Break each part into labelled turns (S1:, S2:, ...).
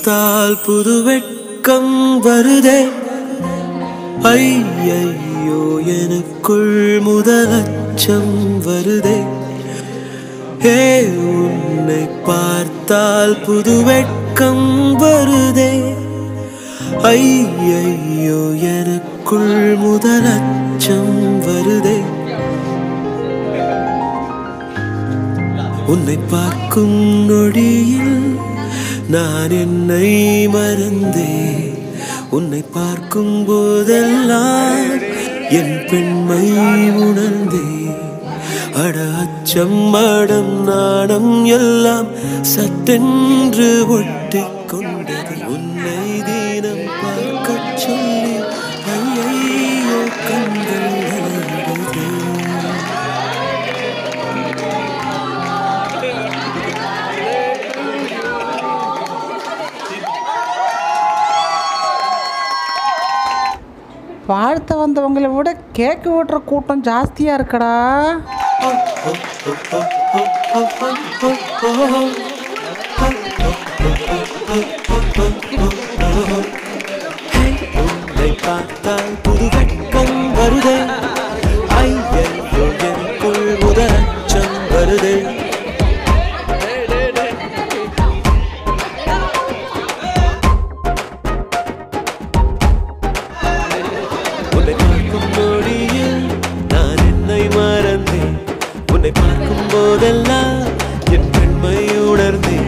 S1: பார்த்தால் புது வெட்கம் வருதே ஐயையோ எனக்குள் முதலச்சம் வருதே ஹே உன்னை பார்த்தால் புது வெட்கம் வருதே ஐயையோ எனக்குள் முதலச்சம் வருதே உன்னை பார்க்கும் நொடியில் நான் என்னை மறந்தே உன்னை பார்க்கும் போதெல்லாம் என் பெண்மை உணர்ந்தே அட அச்சம் மடம் நாணம் எல்லாம் சட்டென்று ஒட்டிக் கொண்டது உன்னை தினம் பார்க்கச் சொல்லி ஐயையோ கண்கள் அலறுதே.
S2: வாழ்த்த வந்தவங்களை விட கேக்கு விட்டுற கூட்டம் ஜாஸ்தியாக இருக்கடா
S1: உன்னை பார்த்தால் புது வெட்கம் வருதே ஐயோ எனக்குள் முதலச்சம் வருதே உன்னை பார்க்கும் நொடியில் நான் என்னை மறந்தேன் உன்னை பார்க்கும் போதெல்லாம் என் பெண்மை உணர்ந்தேன்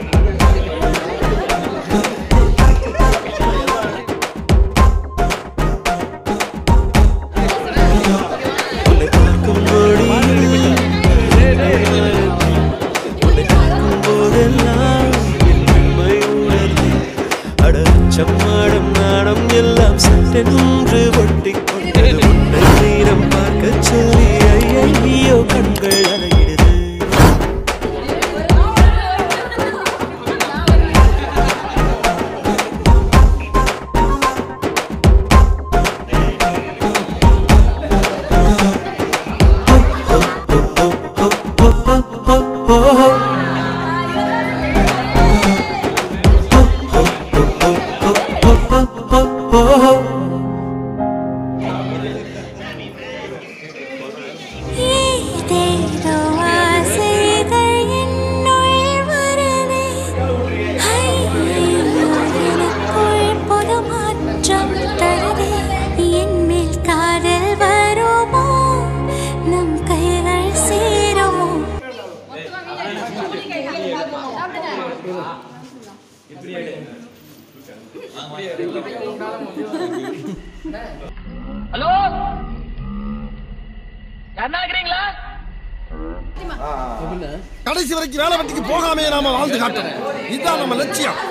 S1: உன்னை பார்க்கும் நொடியில் என்னை மறந்தேன். உன்னை பார்க்கும் போதெல்லாம் என் பெண்மை உணர்ந்தேன். அட அச்சம், ஆடம், நாணம் எல்லாம் சட்டென்று ஒட்டிக் கொண்டது. உன்னை நேரம் பார்க்கச் சொல்லி ஐயையோ கண்கள் அலையிடுது
S3: ஏதேதோ ஆசைகள் என்னுள் வருதே. ஐயையோ, எனக்குள் புது மாற்றம் தருதே. என்மேல் காதல் வருமோ நம் கைகள் சேருமோ
S4: ஹலோ யாருன்னா இருக்கிறீங்களா
S5: கடைசி வரைக்கும் வேலை வெட்டிக்கு போகாமே நாம வாழ்ந்து காட்டணும் இதுதான் நம்ம லட்சியம்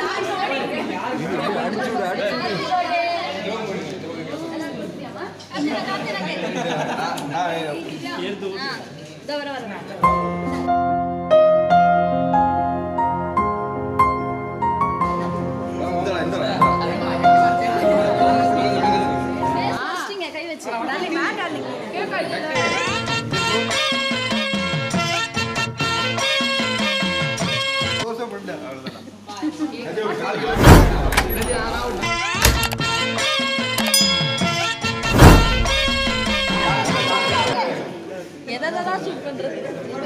S6: எதெல்லாம் ஷூட் பண்றது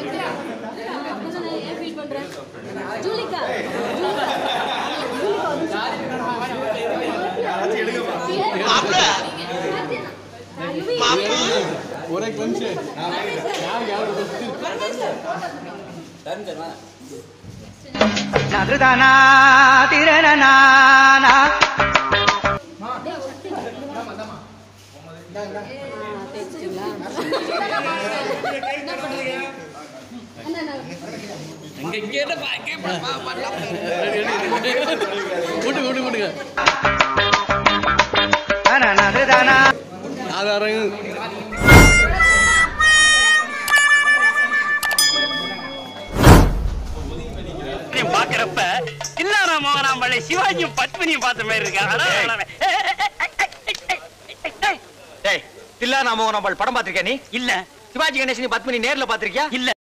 S6: ஏன் ஃபீல் பண்ற ஜூலிகா
S4: நதுதானா திரணனா நதுதானா பாக்குறப்ப தில்லாரா மோகனாம்பள்ளி சிவாஜியும் பத்மினியும் பார்த்த மாதிரி இருக்காங்க தில்லாரா மோகனாம்பள் படம் பாத்திருக்கியா நீ இல்ல சிவாஜி கணேசன் பத்மினி நேர்ல பாத்திருக்கியா இல்ல